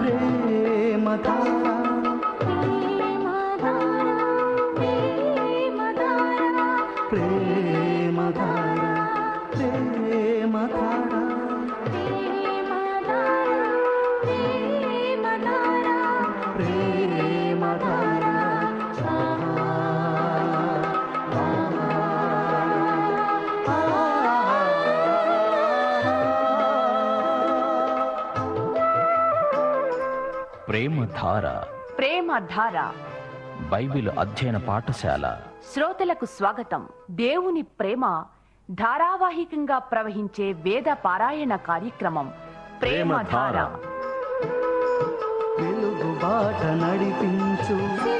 ప్రేమధార ప్రేమధార ప్రేమధార ప్రేమధార ప్రేమధార ప్రేమ ధార బైబిల్ అధ్యయన పాఠశాల శ్రోతలకు స్వాగతం దేవుని ప్రేమ ధారావాహికంగా ప్రవహించే వేద పారాయణ కార్యక్రమం ప్రేమ ధార వెలుగు బాట నడిపించు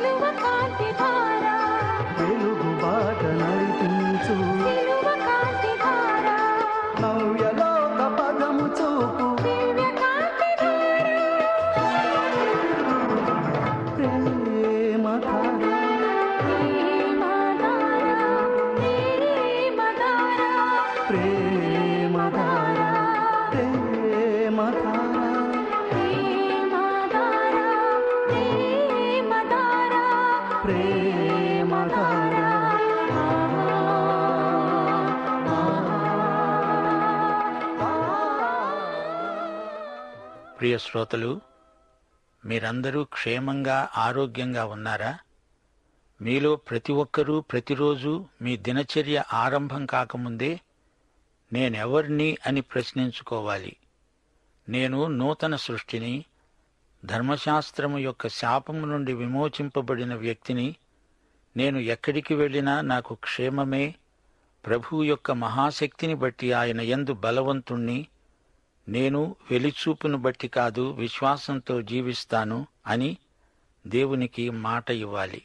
వెలుగు బాట నడిపించు నవ్యలోక పదము చూపు ప్రేమధార ప్రేమధార ప్రేమధార ప్రియ శ్రోతలు మీరందరూ క్షేమంగా ఆరోగ్యంగా ఉన్నారా మీలో ప్రతి ఒక్కరూ ప్రతిరోజు మీ దినచర్య ఆరంభం కాకముందే నేనెవర్ని అని ప్రశ్నించుకోవాలి నేను నూతన సృష్టిని ధర్మశాస్త్రము యొక్క శాపము నుండి విమోచింపబడిన వ్యక్తిని నేను ఎక్కడికి వెళ్ళినా నాకు క్షేమమే ప్రభువు యొక్క మహాశక్తిని బట్టి ఆయన యందు బలవంతుణ్ణి నేను వెలిచూపును బట్టి కాదు విశ్వాసంతో జీవిస్తాను అని దేవునికి మాట ఇవ్వాలి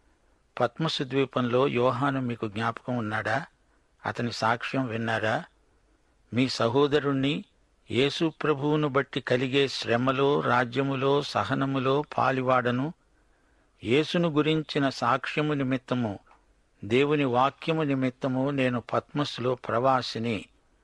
పద్మసు ద్వీపంలో యోహాను మీకు జ్ఞాపకం ఉన్నాడా అతని సాక్ష్యం విన్నారా మీ సహోదరుణ్ణి యేసు ప్రభువును బట్టి కలిగే శ్రమలో రాజ్యములో సహనములో పాలివాడను యేసును గురించిన సాక్ష్యము నిమిత్తము దేవుని వాక్యము నిమిత్తము నేను పద్మస్సులో ప్రవాసిని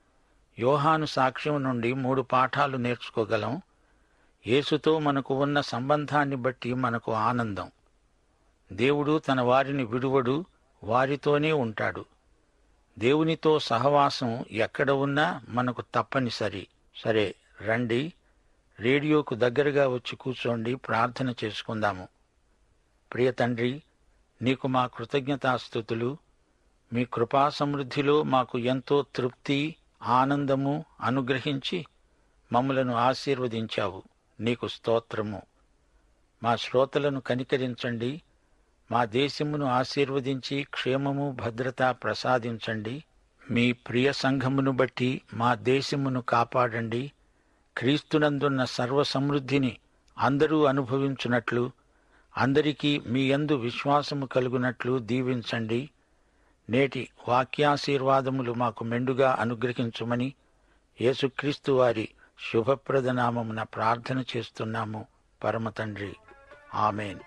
యోహాను సాక్ష్యం నుండి మూడు పాఠాలు నేర్చుకోగలం యేసుతో మనకు ఉన్న సంబంధాన్ని బట్టి మనకు ఆనందం దేవుడు తన వారిని విడువడు వారితోనే ఉంటాడు దేవునితో సహవాసం ఎక్కడ ఉన్నా మనకు తప్పనిసరి సరే రండి రేడియోకు దగ్గరగా వచ్చి కూర్చోండి ప్రార్థన చేసుకుందాము ప్రియ తండ్రి నీకు మా కృతజ్ఞతాస్థుతులు మీ కృపా సమృద్ధిలో మాకు ఎంతో తృప్తి ఆనందము అనుగ్రహించి మమ్మలను ఆశీర్వదించావు నీకు స్తోత్రము మా శ్రోతలను కనికరించండి మా దేశమును ఆశీర్వదించి క్షేమము భద్రత ప్రసాదించండి మీ ప్రియ సంఘమును బట్టి మా దేశమును కాపాడండి క్రీస్తునందున్న సర్వ సమృద్ధిని అందరూ అనుభవించున్నట్లు అందరికీ మీ యందు విశ్వాసము కలుగునట్లు దీవించండి నేటి వాక్యాశీర్వాదములు మాకు మెండుగా అనుగ్రహించుమని యేసుక్రీస్తు వారి శుభప్రద నామమున ప్రార్థన చేస్తున్నాము పరమ తండ్రి ఆమెన్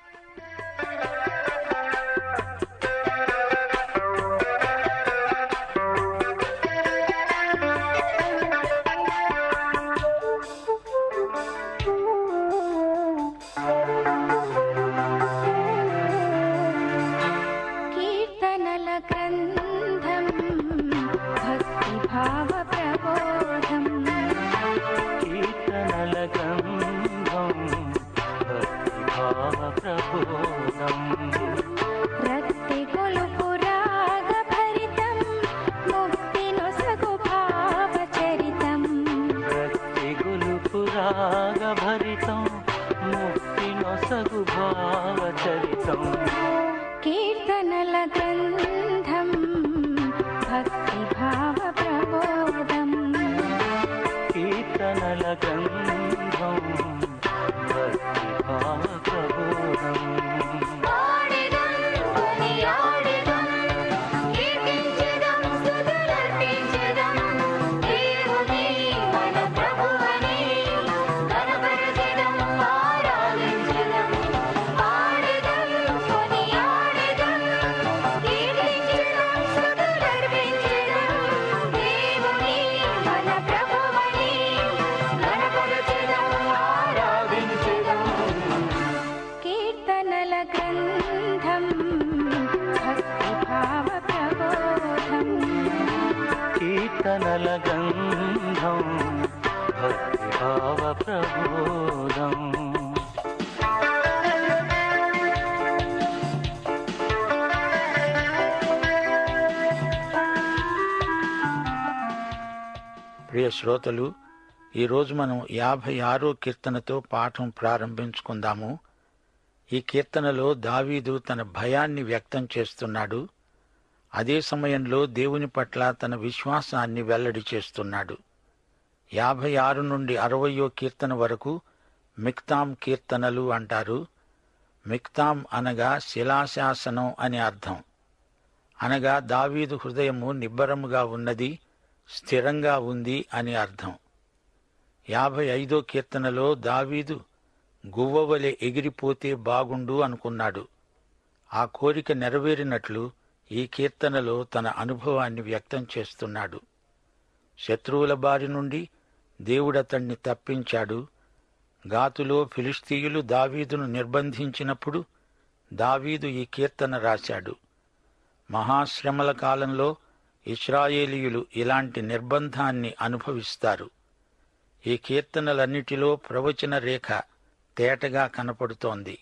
కీర్తనల గ్రంథం భక్తి భావ ప్రబోధం కీర్తనల గంధం భక్తిభావ ప్రబోధం రక్తి గొలుపు రాగ భరితం ముక్తి నొసగు భావ చరితం భక్తి గులుపు రాగ భరితం ముక్తి నొసగు భావ చరితం కీర్తనల గ్రంథం భక్తి భావ ప్రబోధం కీర్తనల గంధం భక్తిభావ ప్రబోధం మన ప్రభువని మన భావ ప్రబోధం ప్రియ శ్రోతలు ఈరోజు మనం యాభై ఆరో కీర్తనతో పాఠం ప్రారంభించుకుందాము ఈ కీర్తనలో దావీదు తన భయాన్ని వ్యక్తం చేస్తున్నాడు అదే సమయంలో దేవుని పట్ల తన విశ్వాసాన్ని వెల్లడి చేస్తున్నాడు యాభై ఆరు నుండి అరవయో కీర్తన వరకు మిక్తాం కీర్తనలు అంటారు మిక్తాం అనగా శిలాశాసనం అని అర్థం అనగా దావీదు హృదయము నిబ్బరముగా ఉన్నది స్థిరంగా ఉంది అని అర్థం యాభై ఐదో కీర్తనలో దావీదు గువ్వవలె ఎగిరిపోతే బాగుండు అనుకున్నాడు ఆ కోరిక నెరవేరినట్లు ఈ కీర్తనలో తన అనుభవాన్ని వ్యక్తం చేస్తున్నాడు శత్రువుల బారి నుండి దేవుడతణ్ణి తప్పించాడు గాతులో ఫిలిస్తీయులు దావీదును నిర్బంధించినప్పుడు దావీదు ఈ కీర్తన రాశాడు మహాశ్రమల కాలంలో ఇస్రాయేలీయులు ఇలాంటి నిర్బంధాన్ని అనుభవిస్తారు ఈ కీర్తనలన్నిటిలో ప్రవచన రేఖ తేటగా కనపడుతోంది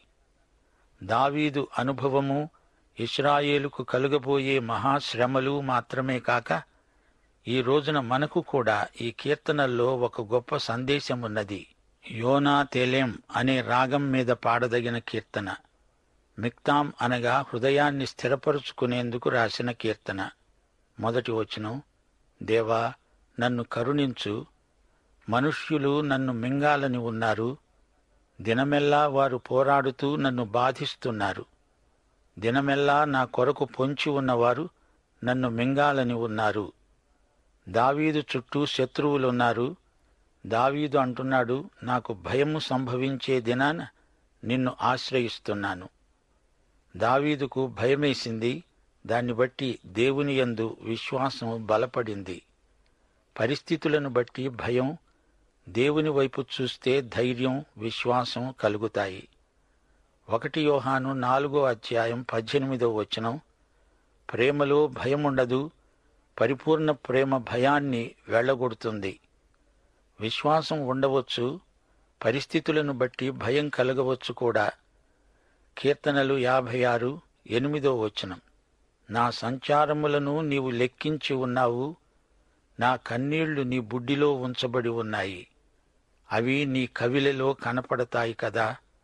దావీదు అనుభవము ఇస్రాయేలుకు కలుగబోయే మహాశ్రమలు మాత్రమే కాక ఈ రోజున మనకు కూడా ఈ కీర్తనల్లో ఒక గొప్ప సందేశం ఉన్నది యోనా తెలేం అనే రాగం మీద పాడదగిన కీర్తన మిక్తాం అనగా హృదయాన్ని స్థిరపరుచుకునేందుకు రాసిన కీర్తన మొదటి వచనం దేవా నన్ను కరుణించు మనుష్యులు నన్ను మింగాలని ఉన్నారు దినమెల్లా వారు పోరాడుతూ నన్ను బాధిస్తున్నారు దినమెల్లా నా కొరకు పొంచి ఉన్నవారు నన్ను మింగాలని ఉన్నారు దావీదు చుట్టూ శత్రువులున్నారు దావీదు అంటున్నాడు నాకు భయము సంభవించే దినాన నిన్ను ఆశ్రయిస్తున్నాను దావీదుకు భయమేసింది దాన్ని బట్టి దేవుని యందు విశ్వాసం బలపడింది పరిస్థితులను బట్టి భయం దేవుని వైపు చూస్తే ధైర్యం విశ్వాసం కలుగుతాయి ఒకటి యోహాను నాలుగో అధ్యాయం పద్దెనిమిదో వచనం ప్రేమలో భయముండదు పరిపూర్ణ ప్రేమ భయాన్ని వెళ్ళగొడుతుంది విశ్వాసం ఉండవచ్చు పరిస్థితులను బట్టి భయం కలగవచ్చు కూడా కీర్తనలు యాభై ఆరు ఎనిమిదో వచనం నా సంచారములను నీవు లెక్కించి ఉన్నావు నా కన్నీళ్లు నీ బుడ్డిలో ఉంచబడి ఉన్నాయి అవి నీ కవిలలో కనపడతాయి కదా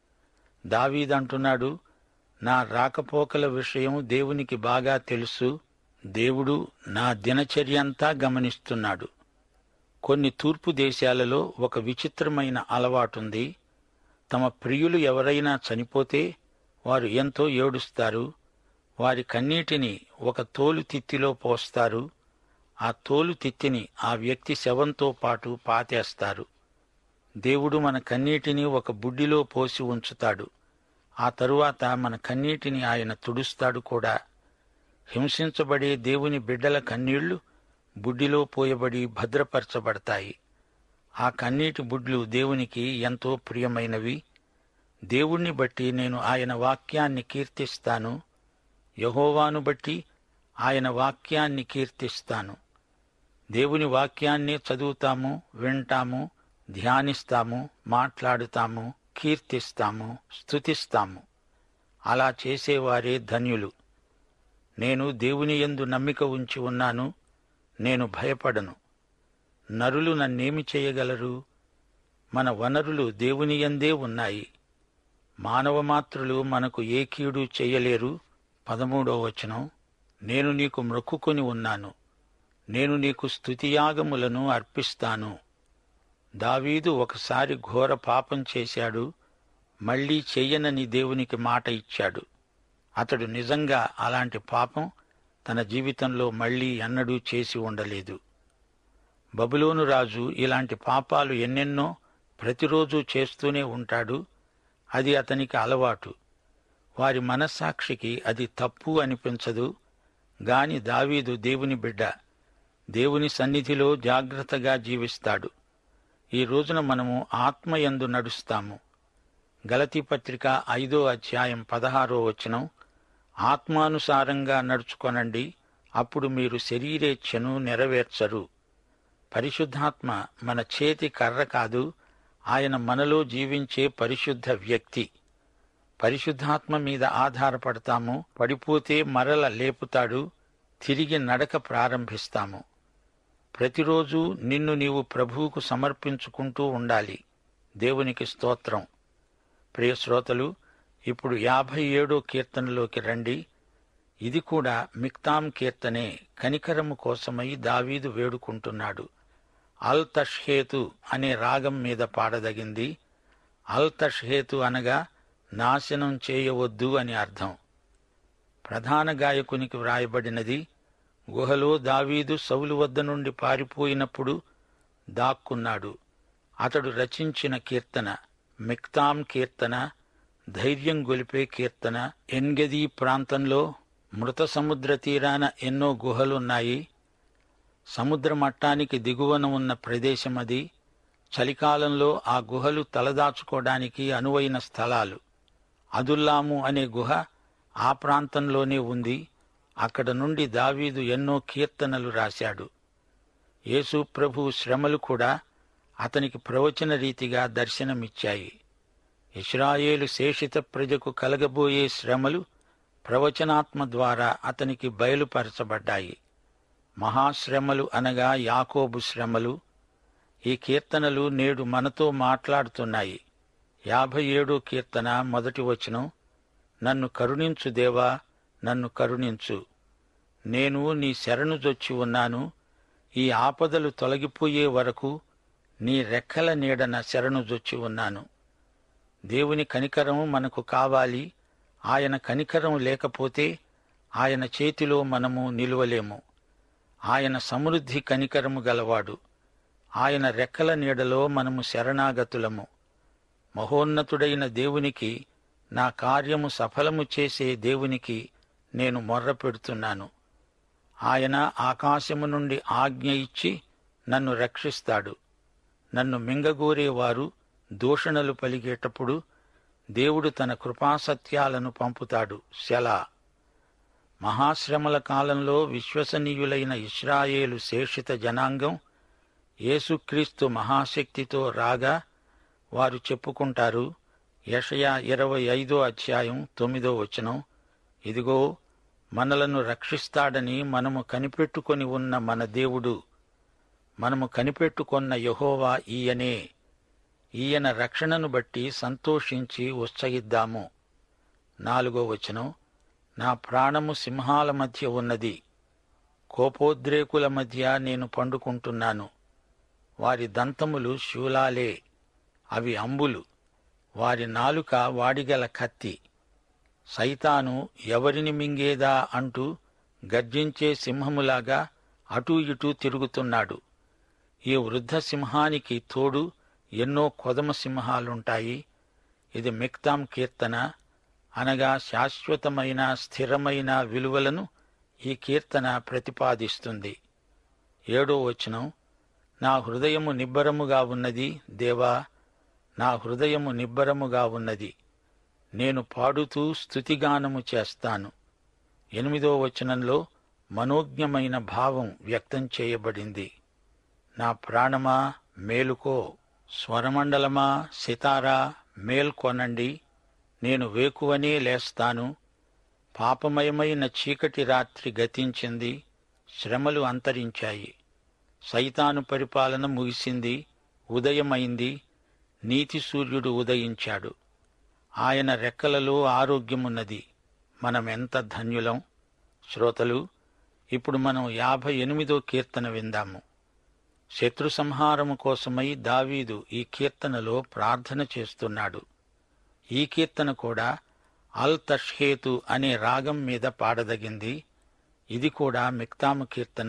దావీదంటున్నాడు నా రాకపోకల విషయం దేవునికి బాగా తెలుసు దేవుడు నా దినచర్యంతా గమనిస్తున్నాడు కొన్ని తూర్పు దేశాలలో ఒక విచిత్రమైన అలవాటుంది తమ ప్రియులు ఎవరైనా చనిపోతే వారు ఎంతో ఏడుస్తారు వారి కన్నీటిని ఒక తోలు తిత్తిలో పోస్తారు ఆ తోలు తిత్తిని ఆ వ్యక్తి శవంతో పాటు పాతేస్తారు దేవుడు మన కన్నీటిని ఒక బుడ్డిలో పోసి ఉంచుతాడు ఆ తరువాత మన కన్నీటిని ఆయన తుడుస్తాడు కూడా హింసించబడే దేవుని బిడ్డల కన్నీళ్లు బుడ్డిలో పోయబడి భద్రపరచబడతాయి ఆ కన్నీటి బుడ్లు దేవునికి ఎంతో ప్రియమైనవి దేవుణ్ణి బట్టి నేను ఆయన వాక్యాన్ని కీర్తిస్తాను యహోవాను బట్టి ఆయన వాక్యాన్ని కీర్తిస్తాను దేవుని వాక్యాన్ని చదువుతాము వింటాము ధ్యానిస్తాము మాట్లాడుతాము కీర్తిస్తాము స్తుతిస్తాము అలా చేసేవారే ధన్యులు నేను దేవుని యందు నమ్మిక ఉంచి ఉన్నాను నేను భయపడను నరులు నన్నేమి చేయగలరు మన వనరులు దేవుని యందే ఉన్నాయి మానవమాత్రులు మనకు ఏ కీడు చేయలేరు పదమూడో వచనం నేను నీకు మ్రొక్కుకొని ఉన్నాను నేను నీకు స్తుతియాగములను అర్పిస్తాను దావీదు ఒకసారి ఘోర పాపం చేశాడు మళ్లీ చెయ్యనని దేవునికి మాట ఇచ్చాడు అతడు నిజంగా అలాంటి పాపం తన జీవితంలో మళ్లీ ఎన్నడూ చేసి ఉండలేదు బబులోను రాజు ఇలాంటి పాపాలు ఎన్నెన్నో ప్రతిరోజు చేస్తూనే ఉంటాడు అది అతనికి అలవాటు వారి మనస్సాక్షికి అది తప్పు అనిపించదు గాని దావీదు దేవుని బిడ్డ దేవుని సన్నిధిలో జాగ్రత్తగా జీవిస్తాడు ఈ రోజున మనము ఆత్మయందు నడుస్తాము గలతీ పత్రిక ఐదో అధ్యాయం పదహారో వచనం ఆత్మానుసారంగా నడుచుకొనండి అప్పుడు మీరు శరీరేచ్ఛను నెరవేర్చరు పరిశుద్ధాత్మ మన చేతి కర్ర కాదు ఆయన మనలో జీవించే పరిశుద్ధ వ్యక్తి పరిశుద్ధాత్మ మీద ఆధారపడతాము పడిపోతే మరల లేపుతాడు తిరిగి నడక ప్రారంభిస్తాము ప్రతిరోజు నిన్ను నీవు ప్రభువుకు సమర్పించుకుంటూ ఉండాలి దేవునికి స్తోత్రం ప్రియ శ్రోతలు ఇప్పుడు యాభై ఏడో కీర్తనలోకి రండి ఇది కూడా మిక్తాం కీర్తనే కనికరము కోసమై దావీదు వేడుకుంటున్నాడు అల్ తష్హేతు అనే రాగం మీద పాడదగింది అల్ తష్హేతు అనగా నాశనం చేయవద్దు అని అర్థం ప్రధాన గాయకునికి వ్రాయబడినది గుహలో దావీదు సౌలు వద్ద నుండి పారిపోయినప్పుడు దాక్కున్నాడు అతడు రచించిన కీర్తన మిక్తాం కీర్తన ధైర్యం గొలిపే కీర్తన ఎన్గది ప్రాంతంలో మృత సముద్ర తీరాన ఎన్నో గుహలున్నాయి సముద్ర మట్టానికి దిగువన ఉన్న ప్రదేశం అది చలికాలంలో ఆ గుహలు తలదాచుకోవడానికి అనువైన స్థలాలు అదుల్లాము అనే గుహ ఆ ప్రాంతంలోనే ఉంది అక్కడ నుండి దావీదు ఎన్నో కీర్తనలు రాశాడు యేసు ప్రభు శ్రమలు కూడా అతనికి ప్రవచన రీతిగా దర్శనమిచ్చాయి ఇస్రాయేలు శేషిత ప్రజకు కలగబోయే శ్రమలు ప్రవచనాత్మ ద్వారా అతనికి బయలుపరచబడ్డాయి మహాశ్రమలు అనగా యాకోబు శ్రమలు ఈ కీర్తనలు నేడు మనతో మాట్లాడుతున్నాయి యాభై ఏడో కీర్తన మొదటి వచనం నన్ను కరుణించు దేవా నన్ను కరుణించు నేను నీ శరణు జొచ్చి ఉన్నాను ఈ ఆపదలు తొలగిపోయే వరకు నీ రెక్కల నీడన శరణు జొచ్చి ఉన్నాను దేవుని కనికరం మనకు కావాలి ఆయన కనికరం లేకపోతే ఆయన చేతిలో మనము నిలువలేము ఆయన సమృద్ధి కనికరము గలవాడు ఆయన రెక్కల నీడలో మనము శరణాగతులము మహోన్నతుడైన దేవునికి నా కార్యము సఫలము చేసే దేవునికి నేను మొర్ర పెడుతున్నాను ఆయన ఆకాశము నుండి ఆజ్ఞ ఇచ్చి నన్ను రక్షిస్తాడు నన్ను మింగగోరేవారు దూషణలు పలిగేటప్పుడు దేవుడు తన కృపాసత్యాలను పంపుతాడు శలా మహాశ్రమల కాలంలో విశ్వసనీయులైన ఇస్రాయేలు శేషిత జనాంగం యేసుక్రీస్తు మహాశక్తితో రాగా వారు చెప్పుకుంటారు యషయా ఇరవై ఐదో అధ్యాయం తొమ్మిదో వచనం ఇదిగో మనలను రక్షిస్తాడని మనము కనిపెట్టుకొని ఉన్న మన దేవుడు మనము కనిపెట్టుకొన్న యహోవా ఈయనే ఈయన రక్షణను బట్టి సంతోషించి ఉత్సహిద్దాము నాలుగో వచనం నా ప్రాణము సింహాల మధ్య ఉన్నది కోపోద్రేకుల మధ్య నేను పండుకుంటున్నాను వారి దంతములు శూలాలే అవి అంబులు వారి నాలుక వాడిగల కత్తి సైతాను ఎవరిని మింగేదా అంటూ గర్జించే సింహములాగా అటూ ఇటూ తిరుగుతున్నాడు ఈ వృద్ధ సింహానికి తోడు ఎన్నో కొదమ సింహాలుంటాయి ఇది మిక్తాం కీర్తన అనగా శాశ్వతమైన స్థిరమైన విలువలను ఈ కీర్తన ప్రతిపాదిస్తుంది ఏడో వచనం నా హృదయము నిబ్బరముగా ఉన్నది దేవా నా హృదయము నిబ్బరముగా ఉన్నది నేను పాడుతూ స్తుతిగానము చేస్తాను ఎనిమిదో వచనంలో మనోజ్ఞమైన భావం వ్యక్తం చేయబడింది నా ప్రాణమా మేలుకో స్వరమండలమా సితారా మేల్కొనండి నేను వేకువనే లేస్తాను పాపమయమైన చీకటి రాత్రి గతించింది శ్రమలు అంతరించాయి సైతాను పరిపాలన ముగిసింది ఉదయమైంది నీతి సూర్యుడు ఉదయించాడు ఆయన రెక్కలలో ఆరోగ్యమున్నది మనమెంత ధన్యులం శ్రోతలు ఇప్పుడు మనం యాభై ఎనిమిదో కీర్తన విందాము శత్రు సంహారము కోసమై దావీదు ఈ కీర్తనలో ప్రార్థన చేస్తున్నాడు ఈ కీర్తన కూడా అల్ తష్హేతు అనే రాగం మీద పాడదగింది ఇది కూడా మిక్తాము కీర్తన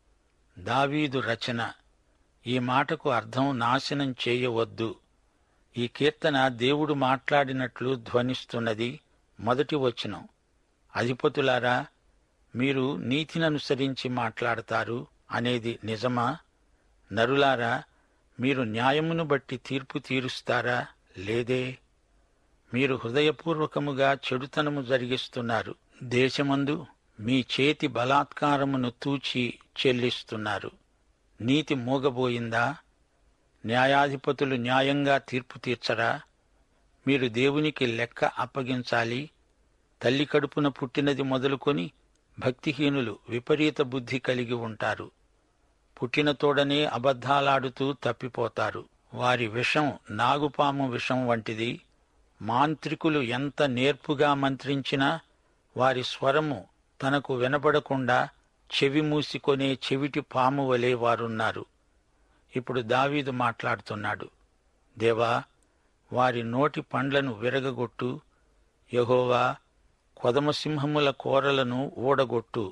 దావీదు రచన ఈ మాటకు అర్థం నాశనం చేయవద్దు ఈ కీర్తన దేవుడు మాట్లాడినట్లు ధ్వనిస్తున్నది మొదటి వచనం అధిపతులారా మీరు నీతిననుసరించి మాట్లాడతారు అనేది నిజమా నరులారా మీరు న్యాయమును బట్టి తీర్పు తీరుస్తారా లేదే మీరు హృదయపూర్వకముగా చెడుతనము జరిగిస్తున్నారు దేశమందు మీ చేతి బలాత్కారమును తూచి చెల్లిస్తున్నారు నీతి మూగబోయిందా న్యాయాధిపతులు న్యాయంగా తీర్పు తీర్చరా మీరు దేవునికి లెక్క అప్పగించాలి తల్లి కడుపున పుట్టినది మొదలుకొని భక్తిహీనులు విపరీత బుద్ధి కలిగి ఉంటారు పుట్టిన తోడనే అబద్ధాలాడుతూ తప్పిపోతారు వారి విషం నాగుపాము విషం వంటిది మాంత్రికులు ఎంత నేర్పుగా మంత్రించినా వారి స్వరము తనకు వినపడకుండా చెవి మూసికొనే చెవిటి పాము వలె వారున్నారు ఇప్పుడు దావీదు మాట్లాడుతున్నాడు దేవా వారి నోటి పండ్లను విరగగొట్టు యహోవా కొదమసింహముల కోరలను ఊడగొట్టు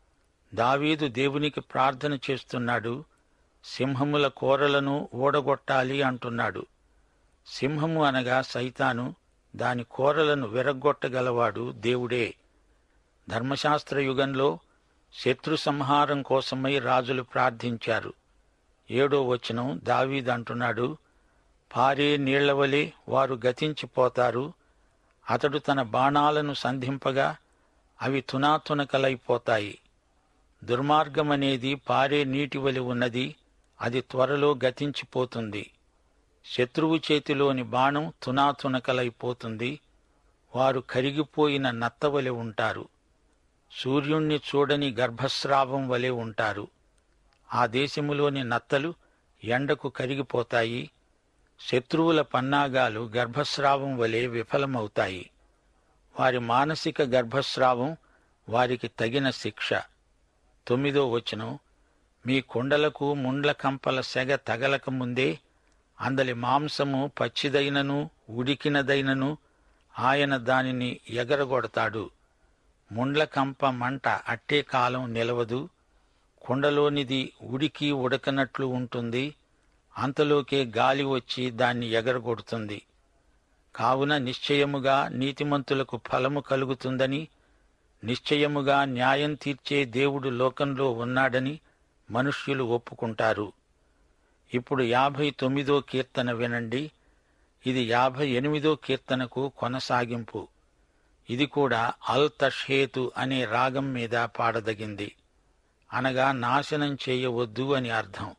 దావీదు దేవునికి ప్రార్థన చేస్తున్నాడు సింహముల కోరలను ఊడగొట్టాలి అంటున్నాడు సింహము అనగా సైతాను దాని కోరలను విరగ్గొట్టగలవాడు దేవుడే ధర్మశాస్త్ర యుగంలో శత్రు సంహారం కోసమై రాజులు ప్రార్థించారు ఏడో వచనం దావీద్ అంటున్నాడు పారే నీళ్లవలే వారు గతించిపోతారు అతడు తన బాణాలను సంధింపగా అవి తునాతునకలైపోతాయి దుర్మార్గమనేది పారే నీటి వలి ఉన్నది అది త్వరలో గతించిపోతుంది శత్రువు చేతిలోని బాణం తునాతునకలైపోతుంది వారు కరిగిపోయిన నత్తవలె ఉంటారు సూర్యుణ్ణి చూడని గర్భస్రావం వలె ఉంటారు ఆ దేశములోని నత్తలు ఎండకు కరిగిపోతాయి శత్రువుల పన్నాగాలు గర్భస్రావం వలె విఫలమవుతాయి వారి మానసిక గర్భస్రావం వారికి తగిన శిక్ష తొమ్మిదో వచనం మీ కొండలకు ముండ్ల కంపల సెగ తగలక ముందే అందలి మాంసము పచ్చిదైనను ఉడికినదైనను ఆయన దానిని ఎగరగొడతాడు ముండ్ల కంప మంట అట్టే కాలం నిలవదు కుండలోనిది ఉడికి ఉడకనట్లు ఉంటుంది అంతలోకే గాలి వచ్చి దాన్ని ఎగరగొడుతుంది కావున నిశ్చయముగా నీతిమంతులకు ఫలము కలుగుతుందని నిశ్చయముగా న్యాయం తీర్చే దేవుడు లోకంలో ఉన్నాడని మనుష్యులు ఒప్పుకుంటారు ఇప్పుడు యాభై తొమ్మిదో కీర్తన వినండి ఇది యాభై ఎనిమిదో కీర్తనకు కొనసాగింపు ఇది కూడా అల్ తషేతు అనే రాగం మీద పాడదగింది అనగా నాశనం చేయవద్దు అని అర్థం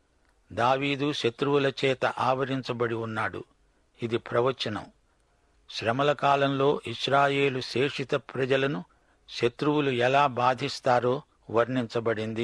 దావీదు శత్రువుల చేత ఆవరించబడి ఉన్నాడు ఇది ప్రవచనం శ్రమల కాలంలో ఇస్రాయేలు శేషిత ప్రజలను శత్రువులు ఎలా బాధిస్తారో వర్ణించబడింది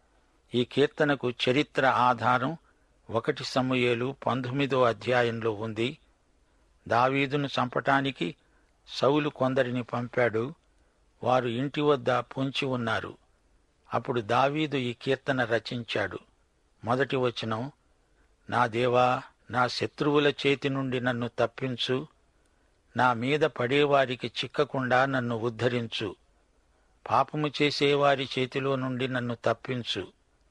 ఈ కీర్తనకు చరిత్ర ఆధారం ఒకటి సమూయేలు పంతొమ్మిదో అధ్యాయంలో ఉంది దావీదును చంపటానికి సౌలు కొందరిని పంపాడు వారు ఇంటి వద్ద పొంచి ఉన్నారు అప్పుడు దావీదు ఈ కీర్తన రచించాడు మొదటి వచనం నా దేవా నా శత్రువుల చేతి నుండి నన్ను తప్పించు నా మీద పడేవారికి చిక్కకుండా నన్ను ఉద్ధరించు పాపము చేసేవారి చేతిలో నుండి నన్ను తప్పించు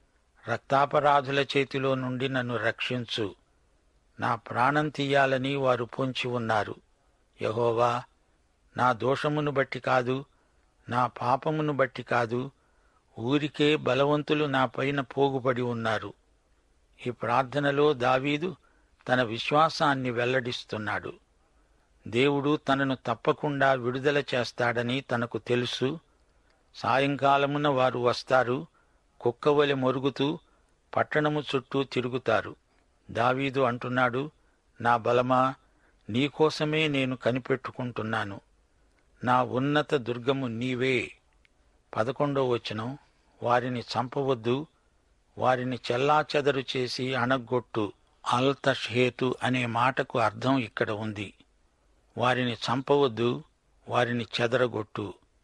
రక్తాపరాధుల చేతిలో నుండి నన్ను రక్షించు నా ప్రాణం తీయాలని వారు పొంచి ఉన్నారు యహోవా నా దోషమును బట్టి కాదు నా పాపమును బట్టి కాదు ఊరికే బలవంతులు నా పైన పోగుపడి ఉన్నారు ఈ ప్రార్థనలో దావీదు తన విశ్వాసాన్ని వెల్లడిస్తున్నాడు దేవుడు తనను తప్పకుండా విడుదల చేస్తాడని తనకు తెలుసు సాయంకాలమున వారు వస్తారు కుక్కవలె మొరుగుతూ పట్టణము చుట్టూ తిరుగుతారు దావీదు అంటున్నాడు నా బలమా నీకోసమే నేను కనిపెట్టుకుంటున్నాను నా ఉన్నత దుర్గము నీవే పదకొండో వచనం వారిని చంపవద్దు వారిని చెల్లాచెదరు చేసి అణగొట్టు అల్తషేతు అనే మాటకు అర్థం ఇక్కడ ఉంది వారిని చంపవద్దు వారిని చెదరగొట్టు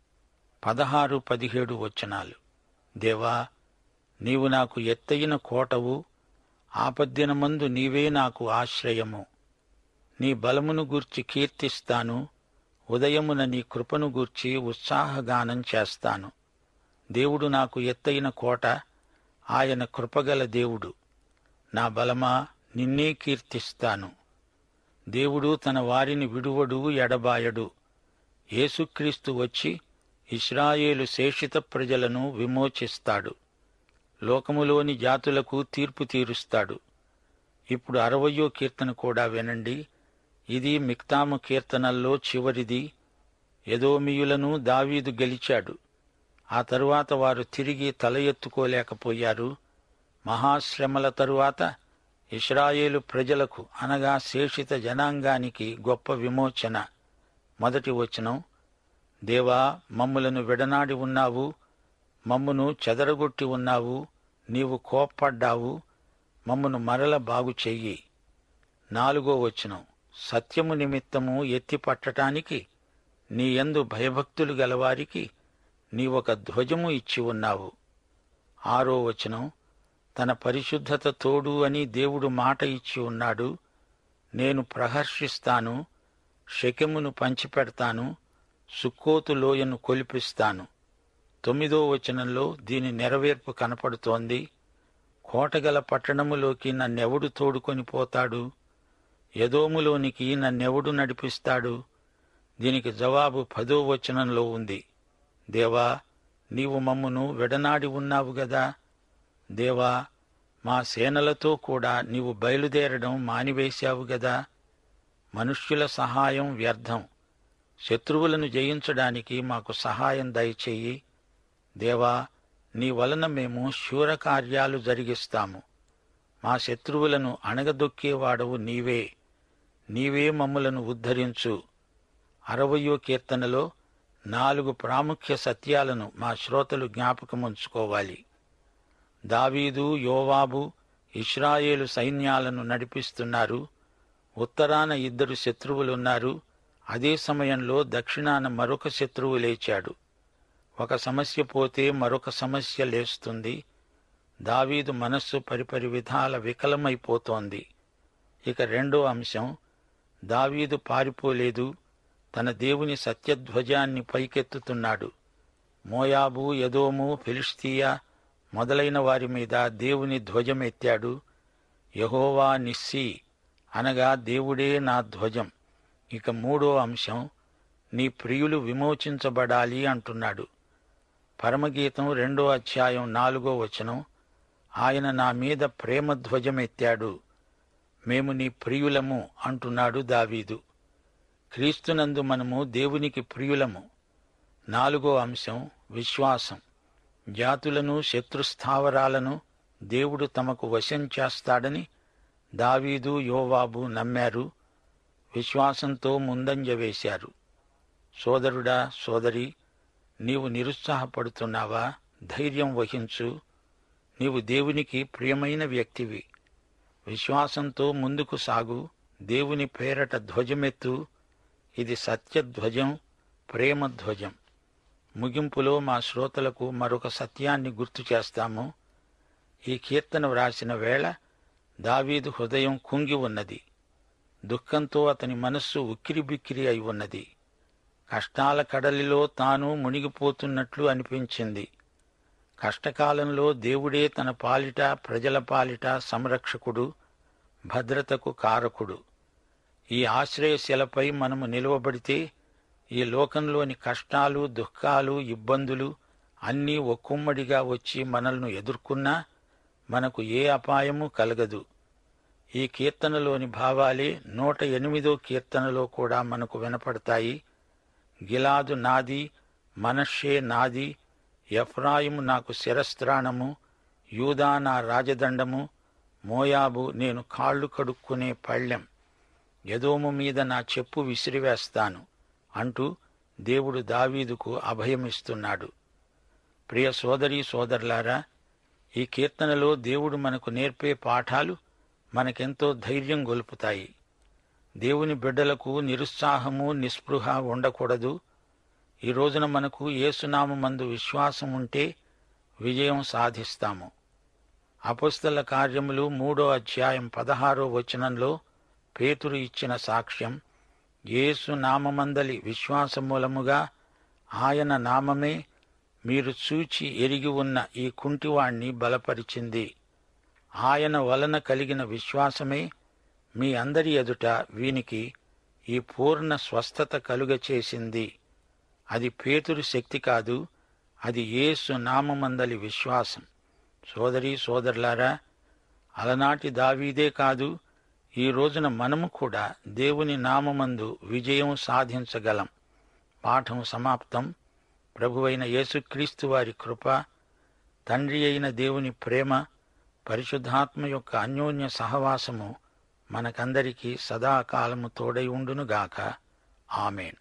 పదహారు పదిహేడు వచనాలు దేవా నీవు నాకు ఎత్తయిన కోటవు ఆపద్దినమందు నీవే నాకు ఆశ్రయము నీ బలమును గూర్చి కీర్తిస్తాను ఉదయమున నీ కృపను గూర్చి ఉత్సాహగానం చేస్తాను దేవుడు నాకు ఎత్తైన కోట ఆయన కృపగల దేవుడు నా బలమా నిన్నే కీర్తిస్తాను దేవుడు తన వారిని విడువడు ఎడబాయడు యేసుక్రీస్తు వచ్చి ఇస్రాయేలు శేషిత ప్రజలను విమోచిస్తాడు లోకములోని జాతులకు తీర్పు తీరుస్తాడు ఇప్పుడు అరవయో కీర్తన కూడా వినండి ఇది మిక్తాము కీర్తనల్లో చివరిది ఎదోమియులను దావీదు గెలిచాడు ఆ తరువాత వారు తిరిగి తల ఎత్తుకోలేకపోయారు మహాశ్రమల తరువాత ఇస్రాయేలు ప్రజలకు అనగా శేషిత జనాంగానికి గొప్ప విమోచన మొదటి వచనం దేవా మమ్ములను విడనాడి ఉన్నావు మమ్మును చెదరగొట్టి ఉన్నావు నీవు కోప్పడ్డావు మమ్మను మరల బాగు చెయ్యి నాలుగో వచనం సత్యము నిమిత్తము ఎత్తి పట్టటానికి నీ యందు భయభక్తులు గలవారికి నీవొక ధ్వజము ఇచ్చి ఉన్నావు ఆరో వచనం తన పరిశుద్ధత తోడు అని దేవుడు మాట ఇచ్చి ఉన్నాడు నేను ప్రహర్షిస్తాను శకెమును పంచిపెడతాను సుక్కోతు లోయను కొలిపిస్తాను తొమ్మిదో వచనంలో దీని నెరవేర్పు కనపడుతోంది కోటగల పట్టణములోకి నన్నెవడు తోడుకొని పోతాడు యదోములోనికి నన్నెవడు నడిపిస్తాడు దీనికి జవాబు పదో వచనంలో ఉంది దేవా నీవు మమ్మును విడనాడి ఉన్నావు గదా దేవా మా సేనలతో కూడా నీవు బయలుదేరడం మానివేశావు గదా మనుష్యుల సహాయం వ్యర్థం శత్రువులను జయించడానికి మాకు సహాయం దయచేయి దేవా నీ వలన మేము శూరకార్యాలు జరిగిస్తాము మా శత్రువులను అణగదొక్కేవాడవు నీవే నీవే మమ్ములను ఉద్ధరించు అరవయో కీర్తనలో నాలుగు ప్రాముఖ్య సత్యాలను మా శ్రోతలు జ్ఞాపకముంచుకోవాలి దావీదు యోవాబు ఇస్రాయేలు సైన్యాలను నడిపిస్తున్నారు ఉత్తరాన ఇద్దరు శత్రువులున్నారు అదే సమయంలో దక్షిణాన మరొక శత్రువు లేచాడు ఒక సమస్య పోతే మరొక సమస్య లేస్తుంది దావీదు మనస్సు పరిపరి విధాల వికలమైపోతోంది ఇక రెండో అంశం దావీదు పారిపోలేదు తన దేవుని సత్యధ్వజాన్ని పైకెత్తుతున్నాడు మోయాబు యదోము ఫిలిస్తీయా మొదలైన వారి మీద దేవుని ధ్వజమెత్తాడు యహోవా నిస్సి అనగా దేవుడే నా ధ్వజం ఇక మూడో అంశం నీ ప్రియులు విమోచించబడాలి అంటున్నాడు పరమగీతం రెండో అధ్యాయం నాలుగో వచనం ఆయన నా మీద ప్రేమ ధ్వజమెత్తాడు మేము నీ ప్రియులము అంటున్నాడు దావీదు క్రీస్తునందు మనము దేవునికి ప్రియులము నాలుగో అంశం విశ్వాసం జాతులను శత్రుస్థావరాలను దేవుడు తమకు వశం చేస్తాడని దావీదు యోవాబు నమ్మారు విశ్వాసంతో ముందంజ వేశారు సోదరుడా సోదరి నీవు నిరుత్సాహపడుతున్నావా ధైర్యం వహించు నీవు దేవునికి ప్రియమైన వ్యక్తివి విశ్వాసంతో ముందుకు సాగు దేవుని పేరట ధ్వజమెత్తు ఇది సత్యధ్వజం ప్రేమ ధ్వజం ముగింపులో మా శ్రోతలకు మరొక సత్యాన్ని గుర్తు చేస్తాము ఈ కీర్తన వ్రాసిన వేళ దావీదు హృదయం కుంగి ఉన్నది దుఃఖంతో అతని మనస్సు ఉక్కిరిబిక్కిరి అయి ఉన్నది కష్టాల కడలిలో తాను మునిగిపోతున్నట్లు అనిపించింది కష్టకాలంలో దేవుడే తన పాలిట ప్రజల పాలిట సంరక్షకుడు భద్రతకు కారకుడు ఈ ఆశ్రయశిలపై మనము నిలువబడితే ఈ లోకంలోని కష్టాలు దుఃఖాలు ఇబ్బందులు అన్నీ ఒక్కుమ్మడిగా వచ్చి మనల్ని ఎదుర్కొన్నా మనకు ఏ అపాయము కలగదు ఈ కీర్తనలోని భావాలే నూట ఎనిమిదో కీర్తనలో కూడా మనకు వినపడతాయి గిలాదు నాది మనషే నాది ఎఫ్రాయిము నాకు శిరస్త్రాణము యూదా నా రాజదండము మోయాబు నేను కాళ్ళు కడుక్కునే పళ్ళెం యదోము మీద నా చెప్పు విసిరివేస్తాను అంటూ దేవుడు దావీదుకు అభయమిస్తున్నాడు ప్రియ సోదరీ సోదరులారా ఈ కీర్తనలో దేవుడు మనకు నేర్పే పాఠాలు మనకెంతో ధైర్యం గొలుపుతాయి దేవుని బిడ్డలకు నిరుత్సాహము నిస్పృహ ఉండకూడదు ఈ రోజున మనకు యేసునామందు విశ్వాసం ఉంటే విజయం సాధిస్తాము అపుస్తల కార్యములు మూడో అధ్యాయం పదహారో వచనంలో పేతురు ఇచ్చిన సాక్ష్యం యేసు నామమందలి విశ్వాసమూలముగా ఆయన నామమే మీరు చూచి ఎరిగి ఉన్న ఈ కుంటివాణ్ణి బలపరిచింది ఆయన వలన కలిగిన విశ్వాసమే మీ అందరి ఎదుట వీనికి ఈ పూర్ణ స్వస్థత కలుగచేసింది అది పేతురు శక్తి కాదు అది యేసు నామమందలి విశ్వాసం సోదరి సోదరులారా అలనాటి దావీదే కాదు ఈ రోజున మనము కూడా దేవుని నామమందు విజయం సాధించగలం పాఠం సమాప్తం ప్రభువైన యేసుక్రీస్తు వారి కృప తండ్రి అయిన దేవుని ప్రేమ పరిశుద్ధాత్మ యొక్క అన్యోన్య సహవాసము మనకందరికీ సదాకాలము తోడై ఉండునుగాక ఆమెన్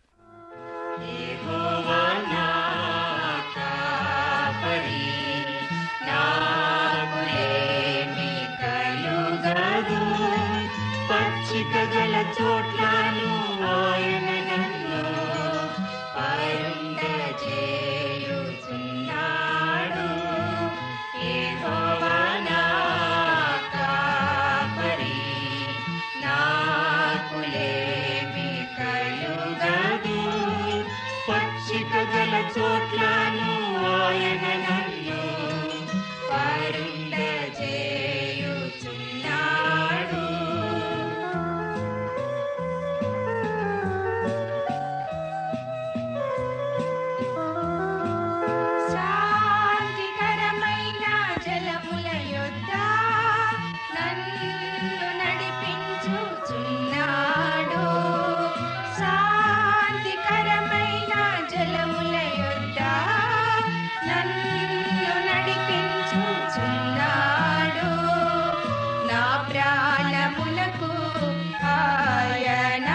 పచ్చిక గల చోట్లను ఆయన నన్ను పరుండజేయుచున్నాడు. యెహోవా నా కాపరి, నాకు లేమి కలుగదు. పచ్చిక గల చోట్లను ఆయన నన్ను పరుండజేయుచున్నాడు. శాంతికరమైన జలముల యొద్ద నన్ను నడిపించుచున్నాడు శాంతికరమైన జలముల యొద్ద నన్ను నడిపించుచున్నాడు నా ప్రాణములకు ఆయన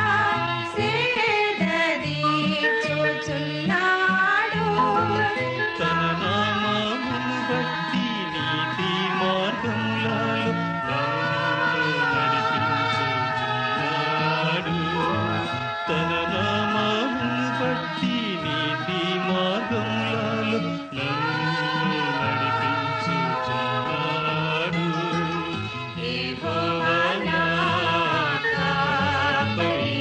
సేదదీర్చుచున్నాడు తన నామమును బట్టి నీతి మార్గములలో నన్ను నడిపించుచున్నాడు. తన నామమును బట్టి నీతి మార్గములలో నన్ను నడిపించుచున్నాడు. యెహోవా నా కాపరి,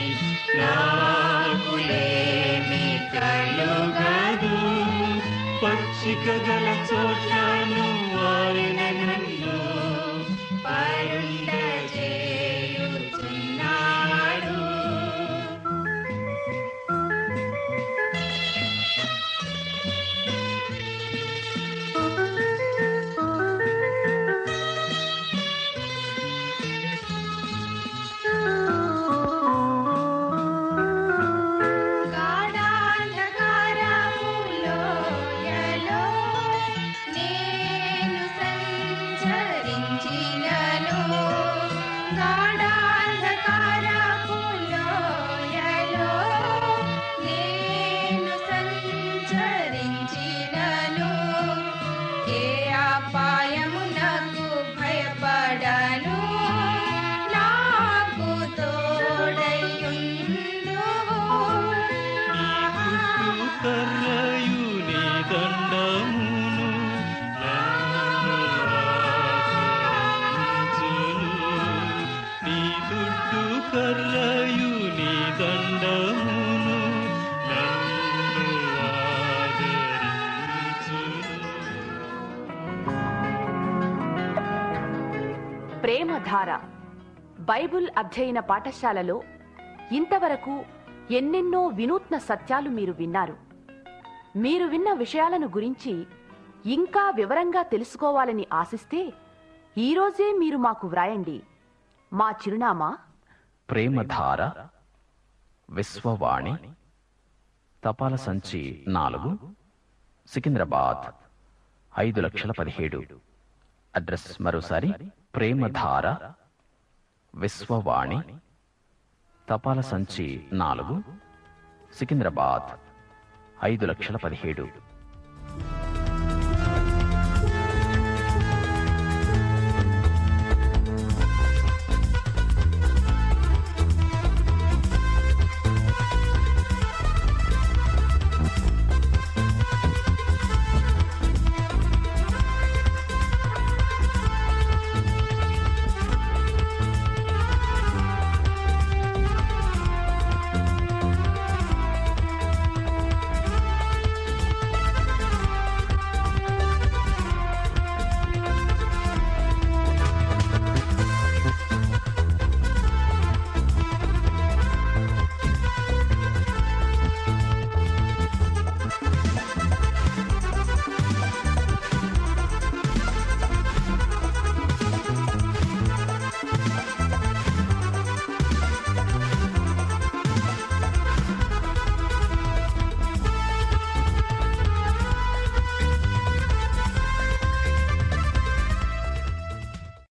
నాకు లేమి కలుగదు పచ్చిక గల చోట్లను ఆయన నన్ను పరుండజేయుచున్నాడు. గాఢాంధకారములోయలో నేను సంచరించినను గాఢాంధకారములోయలో నేను సంచరించినను ఏ అపాయమునకు భయపడను నాకు తోడయుందువు నీ గుట్టు కర్రయు నీ దండమును నన్ను ఆదరించును. నీ దుడ్డు కర్రయు నీ దండమును నన్ను ఆదరించును. ప్రేమధార బైబుల్ అధ్యయన పాఠశాలలో ఇంతవరకు ఎన్నెన్నో వినూత్న సత్యాలు మీరు విన్నారు మీరు విన్న విషయాలను గురించి ఇంకా వివరంగా తెలుసుకోవాలని ఆశిస్తే ఈరోజే మీరు మాకు వ్రాయండి మా చిరునామా ప్రేమధార విశ్వవాణి తపాల సంచి నాలుగు సికింద్రాబాద్ ఐదు లక్షల పదిహేడు అడ్రస్ మరోసారి ప్రేమధార విశ్వవాణి తపాల సంచి నాలుగు సికింద్రాబాద్ ఐదు లక్షల పదిహేడు